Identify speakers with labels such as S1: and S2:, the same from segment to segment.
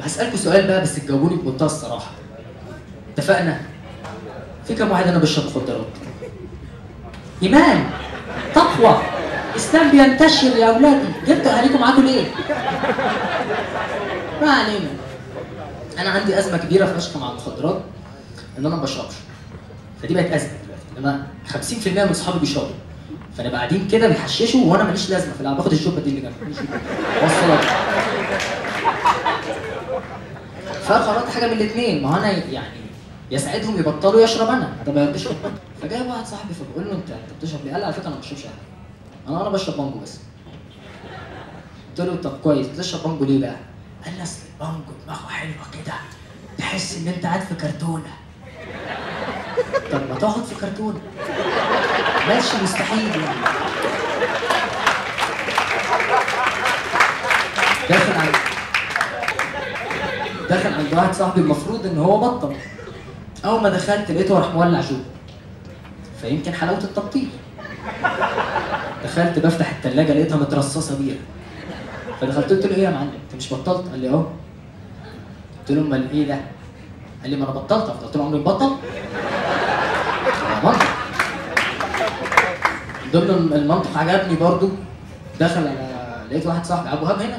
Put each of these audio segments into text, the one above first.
S1: هسالكم سؤال بقى بس تجاوبوني بمنتهى الصراحه اتفقنا في كم واحد انا بشرب مخدرات ايمان تقوى اسلام بينتشر يا اولادي جبتوا اهاليكم معاكم ليه ما علينا انا عندي ازمه كبيره فشخ مع المخدرات ان انا ما بشربش فدي بقت ازمه دلوقتي انما 50% من اصحابي بيشربوا فنبقى قاعدين كده بيحششوا وانا ماليش لازمه في القعده باخد الشوبه دي اللي جنبي وصلت فقررت حاجه من الاثنين ما هو انا يعني يساعدهم يبطلوا يشرب انا طب ما يرضيش يبطل فجاي واحد صاحبي فبقول له انت انت بتشرب ليه؟ قال لي على فكره انا ما بشربش حاجه انا انا بشرب بانجو بس قلت له طب كويس بتشرب بانجو ليه بقى؟ قال لي اصل البانجو دماغه حلوه كده تحس ان انت قاعد في كرتونه طب ما تقعد في كرتونه ماشي مستحيل يعني داخل عند داخل عند واحد صاحبي المفروض ان هو بطل اول ما دخلت لقيته راح مولع جوه فيمكن حلاوه التبطيل دخلت بفتح الثلاجه لقيتها مترصصه بيها فدخلت قلت له ايه يا معلم انت مش بطلت قال لي اه قلت له امال ايه ده قال لي ما انا بطلت قلت له عمري مبطل منطق ضمن المنطق عجبني برضو دخل على لقيت واحد صاحبي ابو هاب هنا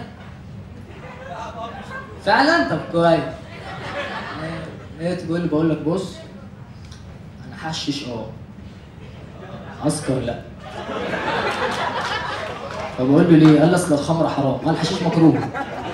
S1: فعلا طب كويس لقيت بيقول لي بقول لك بص انا حشش اه اسكر لا فبقول له ليه؟ قال لي اصل الخمره حرام، قال الحشيش مكروه.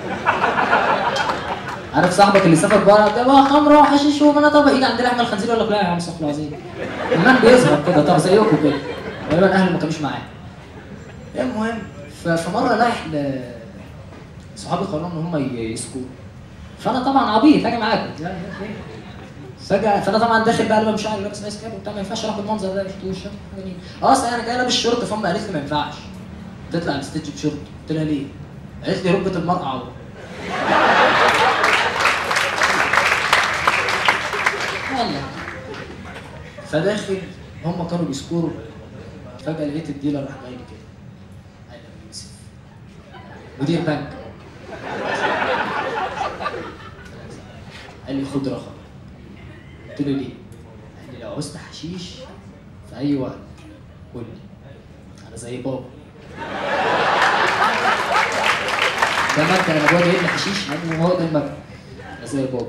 S1: عارف صاحبك اللي سافر بره ده بقى خمره وحشيش وانا طب يجي عندنا احنا الخنزير يقول لك لا يا عم استغفر الله العظيم. المان بيظهر كده طب زيكم كده. غالبا اهلي ما كانوش معايا. المهم ف- فمره رايح ل صحابي قرروا ان هم ي- يسكوا. فانا طبعا عبيط هاجي معاكم. لا، لا، إيه؟ فجأة فانا طبعا داخل بقى لابس شعري لابس ايس كاب وبتاع ما ينفعش اروح بالمنظر ده مش حاجه جميله. اه صحيح انا جاي لابس شورت فامي قالت لي ما ينفعش. تطلع على الستيج بشورت قلت لها ليه؟ قالت لي ركبه المرأة عوره. والله فداخل هم كانوا بيسكروا فجأة لقيت الديلر راح جاي لي كده قال لي يا يوسف مدير بنك قال لي خد رقم قلت له ليه؟ قال لي لو عوزت حشيش في أي وقت قول لي أنا زي بابا ده مبدأ أنا بابا جايب لي حشيش لأنه هو ده المبدأ أنا زي بابا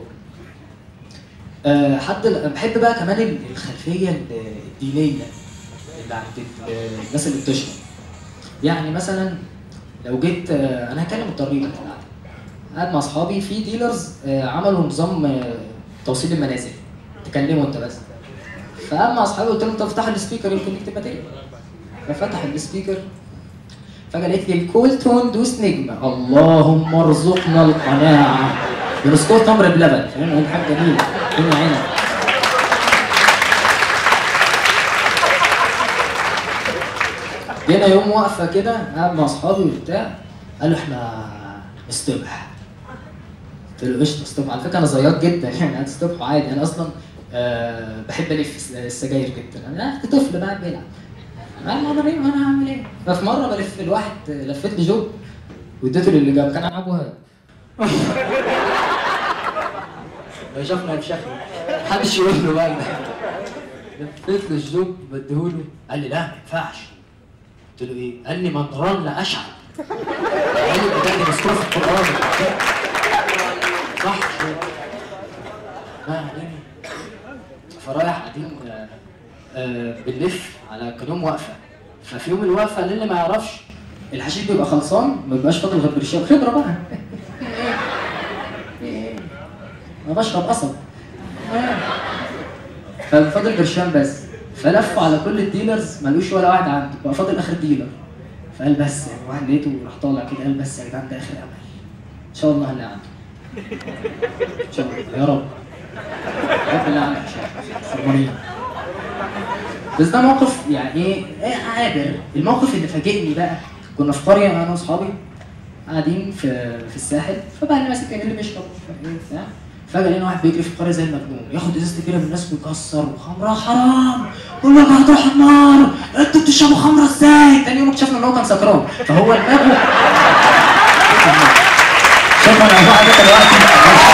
S1: أه حد بحب بقى كمان ال- الخلفية الدينية اللي عند ال- الناس اللي بتشرب يعني مثلا لو جيت آه، انا هكلم الطريقه بتاعتي قاعد مع اصحابي في ديلرز آه، عملوا نظام آه، توصيل المنازل تكلموا انت بس فقام مع اصحابي قلت لهم طب افتح السبيكر يمكن نكتب ماتيريال ففتح السبيكر فجاه لقيت لي الكول تون دوس نجمه اللهم ارزقنا القناعه بنسكور تمر بلبن فاهم حاجه جميله الدنيا عينك جينا يوم واقفه كده قاعد مع اصحابي وبتاع قالوا احنا نستبح قلت له قشطه استبح على فكره انا زياط جدا يعني قاعد استبح عادي انا اصلا أه بحب الف الس- السجاير جدا انا كنت طفل بقى بيلعب انا انا ايه انا هعمل ايه ففي مره بلف الواحد لفيت لي جوب واديته للي جنب كان ابو هاب لو شافنا يفشخنا محدش يقول له بقى لفيت له الجوب بديهوله قال لي لا ما ينفعش قلت له ايه؟ قال لي من رن اشعل قال لي ده اللي مذكور في القران صح ما علينا فرايح قاعدين آه، آه، بنلف على كان يوم واقفه ففي يوم الوقفه اللي ما يعرفش الحشيش بيبقى خلصان ما بيبقاش فاضل غير برشام خبره بقى ما بشرب قصب ففاضل برشام بس فلفوا على كل الديلرز ملوش ولا واحد عنده بقى فاضل اخر ديلر فقال بس يعني واحد لقيته راح طالع كده قال بس يا جدعان ده اخر امل ان شاء الله هنلاقي عنده ان شاء الله يا رب رب الله عنده ان شاء الله خربانين بس ده موقف يعني ايه ايه عابر الموقف اللي فاجئني بقى كنا في قريه انا واصحابي قاعدين في في الساحل فبقى اللي ماسك اللي بيشرب مش عارف ايه بتاع فجاه لقينا واحد بيجري في القريه زي المجنون ياخد ازازه كبيره من الناس ويكسر وخمره حرام كلك هتروح النار انتوا بتشربوا خمره ازاي؟ تاني يوم اكتشفنا ان هو كان سكران فهو دماغه شاب شكرا يا جماعه دلوقتي